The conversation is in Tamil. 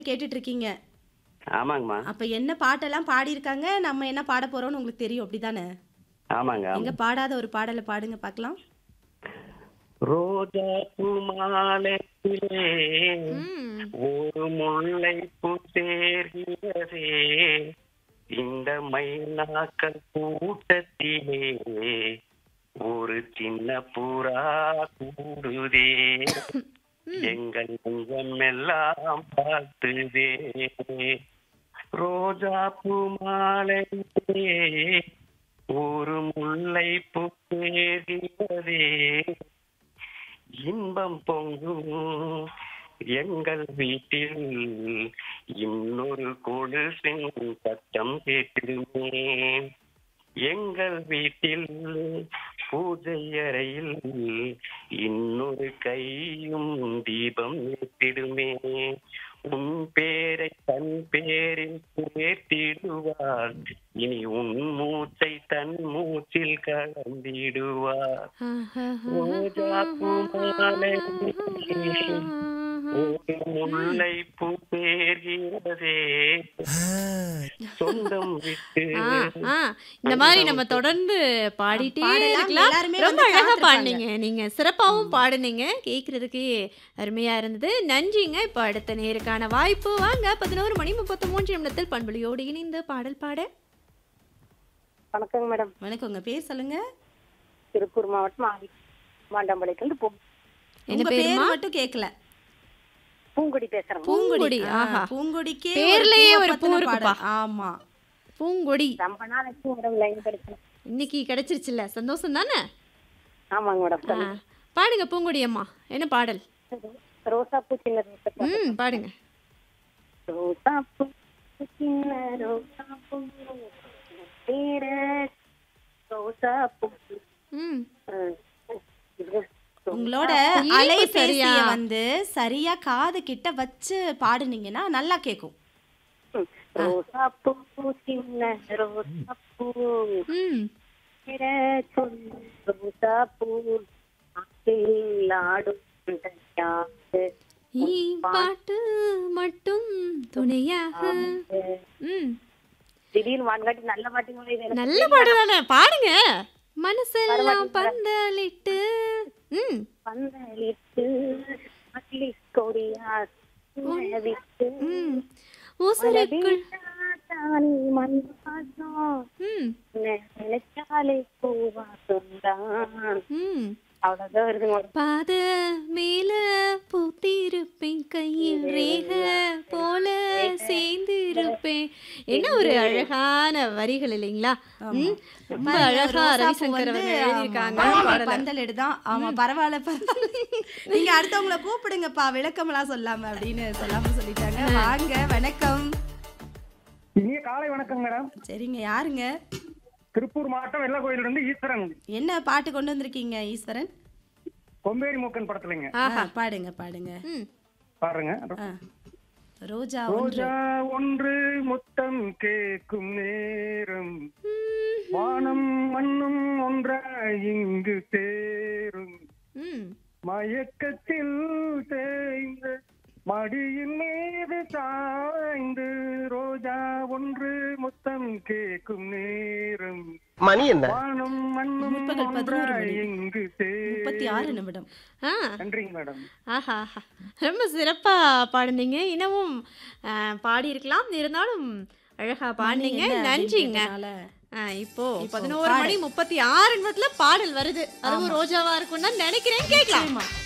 கேட்டுட்டு இருக்கீங்க ஆமாங்கம்மா அப்ப என்ன பாட்டெல்லாம் பாடியிருக்காங்க நம்ம என்ன பாட போறோம்னு உங்களுக்கு தெரியும் அப்படிதானே ஆமாங்க ஆமா. எங்க பாடாத ஒரு பாடலை பாடுங்க பார்க்கலாம் ரோஜா பூமாலையிலே ம். ஒரு முல்லை பூ சேர்கிறதே இந்த மைனாக்கள் கூட்டத்திலே ஒரு சின்ன புறா கூடுதே எங்கள் நெஞ்சம் எல்லாம் பார்த்துதே ரோஜா பூ மாலையிலே ஒரு முல்லை பூ சேர்கிறதே இன்பம் பொங்கும் எங்கள் வீட்டில் இன்னொரு கொலுசின் சத்தம் கேட்டிடுமே எங்கள் வீட்டில் பூஜை அறையில் இன்னொரு கையும் தீபம் ஏற்றிடுமே உன் பேரை தன் பேரில் சேர்த்திடுவார் இனி உன் மூச்சை தன் மூச்சில் கலந்திடுவார் ரோஜா பூ மாலையிலே ஒரு முல்லை பூ சேர்கிறதே சொந்தம் விட்டு ஆ, ஆ. இந்த மாதிரி நம்ம தொடர்ந்து பாடிட்டே பாடலாம். இருக்கலாம் எல்லாருமே ரொம்ப வந்து அழகா காத்திருப்பாங்க. பாடுனீங்க நீங்க சிறப்பாவும் பாடுனீங்க கேக்குறதுக்கு அருமையா இருந்தது நன்றிங்க இப்போ அடுத்த நேருக்கான வாய்ப்பு வாங்க பதினோரு மணி முப்பத்தி மூன்று நிமிடத்தில் பண்புலியோடு இணைந்து பாடல் பாட வணக்கங்க மேடம் வணக்கம் உங்க பேர் சொல்லுங்க திருப்பூர் மாவட்டம் ஆதி மாண்டாம்பாளையத்துலேருந்து பூ என்ன உங்க பேர் பேருமா மட்டும் கேட்கல பூங்கொடி பேசுறேங்க பூங்கொடி ஆ, ஆஹா பூங்கொடிக்கே பேர்லயே பூவை ஒரு பூ பத்தின இருக்குப்பா. பாடல். ஆமா பூங்கொடி ரொம்ப நாள் ஆச்சு மேடம் லைன் கிடைச்சேன் இன்னைக்கு கிடைச்சிருச்சுல்ல சந்தோஷம் தானே ஆமாங்க மேடம் ஆ, சொல்லுங்க. பாடுங்க பூங்கொடி அம்மா என்ன பாடல் ரோசா பூ சின்ன ரோசா பூ. ம் பாடுங்க ரோசா பூ சின்ன ரோசா பூ பேர ரோசா பூ ம் ம். இது உங்களோட இனிப்பு அலைபேசிய சரியா? வந்து சரியா காது கிட்ட வச்சு பாடுனீங்கன்னா நல்லா கேக்கும் ம். ரோசா பூ சின்ன ரோசா பூ ம் பேர சொல்லு ரோசா பூ ஆற்றில் ஆடும் யாரு ஈ பாட்டு மட்டும் துணையாக ம் திடீர்னு வான்காட்டி நல்ல பாட்டுங்களே இது எனக்கு நல்ல பாட்டு தானே பாடுங்க மனசெல்லாம் பந்தலிட்டு ம் பந்தலிட்டு அட்லி கொடியா விட்டு ம் ஊசருக்குள் தானி மண் பாசம் ம் நினைச்சாலே பூவா சொந்தான் ம் அவ்வளவுதான் வருதுங்க மேடம். பாத மேல பூத்திருப்பேன் கையில் ரேக போல சேர்ந்திருப்பேன் என்ன ஒரு அழகான வரிகள் இல்லைங்களா ம் ரொம்ப பாருங்க, அழகா ரோசாப்பூ ரவிசங்கர் வந்து, அவர்கள் எழுதியிருக்காங்க ஆமா, பாடலை. பந்தல் எடுதான் ஆமா பரவாயில்ல பரவாயில்ல நீங்க அடுத்தவங்கள கூப்பிடுங்கப்பா விளக்கமெல்லாம் சொல்லாம அப்படின்னு சொல்லாம சொல்லிட்டாங்க வாங்க வணக்கம் இனிய காலை வணக்கம் மேடம் சரிங்க யாருங்க திருப்பூர் மாவட்டம் வெள்ளக்கோயில இருந்து ஈஸ்வரன் என்ன பாட்டு கொண்டு வந்திருக்கீங்க ஈஸ்வரன் கொம்பேரி மூக்கன் படத்துலங்க ஆஹா ஆ, பாடுங்க பாடுங்க ம் பாருங்க ஆ. ரோஜா ஒன்று ரோஜா ஒன்று முத்தம் கேட்கும் நேரம் வானம் மண்ணும் ஒன்றாய் இங்கு சேரும் ம் மயக்கத்தில் தேய்ந்து மடியின் மீது சாய்ந்து ரோஜா ஒன்று முத்தம் கேட்கும் நேரம் மணி என்ன வானம் மண்ணும் முற்பகல் பதினோரு ஒன்றாய் மணி. இங்கு முப்பத்தி சேரும் ஆறு நிமிடம் ஆ நன்றிங்க மேடம் ஆஹா ஆஹா. ரொம்ப சிறப்பாக பாடுனீங்க இன்னமும் ஆ, பாடியிருக்கலாம் இருந்தாலும் அழகா பாடுனீங்க என்ன அப்படின்னு நன்றிங்க கேட்டனால, ஆ, இப்போ இப்போ பதினோரு பாடு. மணி முப்பத்தி ஆறு நிமிடத்துல பாடல் வருது அதுவும் ரோஜாவா இருக்கும்னு தான் நினைக்கிறேன் கேட்கலாம் நிச்சயமா.